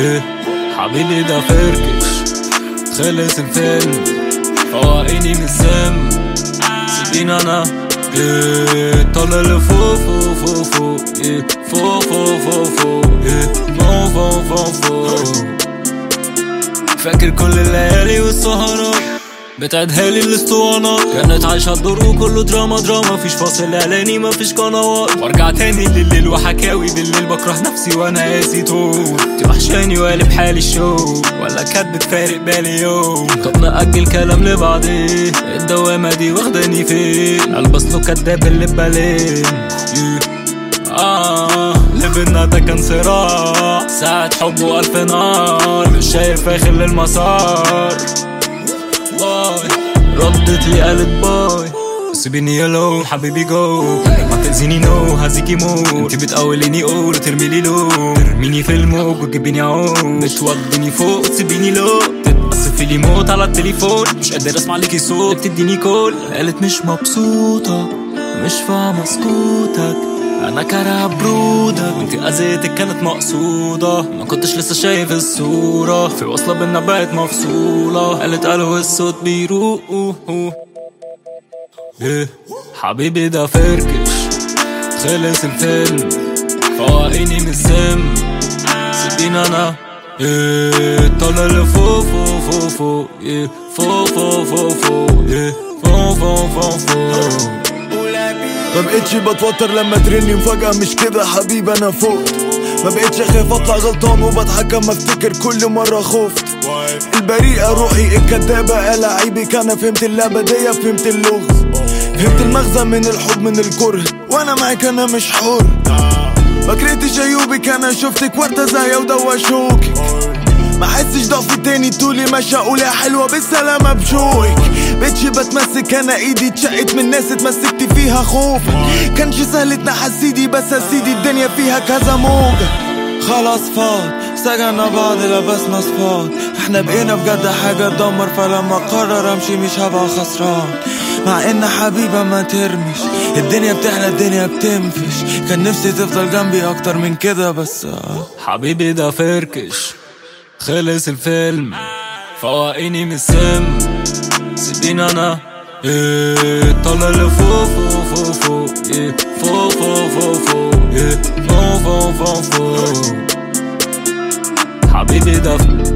إيه حبيبي ده فركش خلص الفيلم فوقيني من السم سيبيني انا إيه طالع لفوق فوق فوق فوق إيه فوق فوق فوق فوق إيه فوق فوق فوق فوق فاكر كل الليالي والسهرات بتعدها لي الاسطوانات كانت عايشة الدور وكله دراما دراما مفيش فاصل اعلاني مفيش قنوات وارجع تاني لليل وحكاوي بالليل بكره نفسي وانا قاسي طول انت وحشاني وقالب حالي الشوق ولا كانت بتفارق بالي يوم طب نأجل كلام لبعدين الدوامة دي واخداني فين البس له كداب اللي ببالين آه اللي بينا ده كان صراع ساعة حب وألف نار مش شايف آخر للمسار باي ردت لي قالت باي سيبيني يلو حبيبي جو ما تأذيني نو هزيكي مو انت بتقوليني قول وترمي لي لو ترميني في الموج وتجيبيني عوم بتوديني فوق وتسيبيني لو تتقصفي لي موت على التليفون مش قادر اسمع ليكي صوت بتديني كول قالت مش مبسوطة مش فاهمة سكوتك انا كاره برودك وانت اذيتك كانت مقصودة ما كنتش لسه شايف الصورة في وصلة بينا بقت مفصولة قالت قالوا الصوت بيروق ايه حبيبي ده فركش خلص الفيلم فوقيني من السم سيبيني انا ايه طالع لفوق فوق فوق فوق ايه فوق فوق فوق فوق ايه فوق فوق فوق فوق ما بقتش بتوتر لما ترني مفاجأة مش كده حبيبي انا فوت ما بقتش اخاف اطلع غلطان وبضحك اما افتكر كل مرة خفت البريئة روحي الكدابة قال عيبك انا فهمت اللعبة دي فهمت اللغز فهمت المغزى من الحب من الكره وانا معاك انا مش حر ما كرهتش عيوبك انا شفتك وردة زاهية ودوشوك ما حسش ضعف تاني طولي ماشي اقول يا حلوة بالسلامة بشوقك بقتش بتمسك انا ايدي اتشقت من ناس اتمسكت فيها خوف كانش سهل اتنحس ايدي بس يا سيدي الدنيا فيها كذا موجة خلاص فاض سجنا بعض لبسنا صفاد احنا بقينا بجد حاجة تدمر فلما قرر امشي مش هبقى خسران مع ان حبيبة ما ترمش الدنيا بتحلى الدنيا بتنفش كان نفسي تفضل جنبي اكتر من كده بس آه حبيبي ده فركش خلص الفيلم فوقيني من السم سيبيني انا ايه طالع لفوق فوق فوق فوق ايه فوق فوق فوق فوق ايه فوق فوق فوق فوق حبيبي ده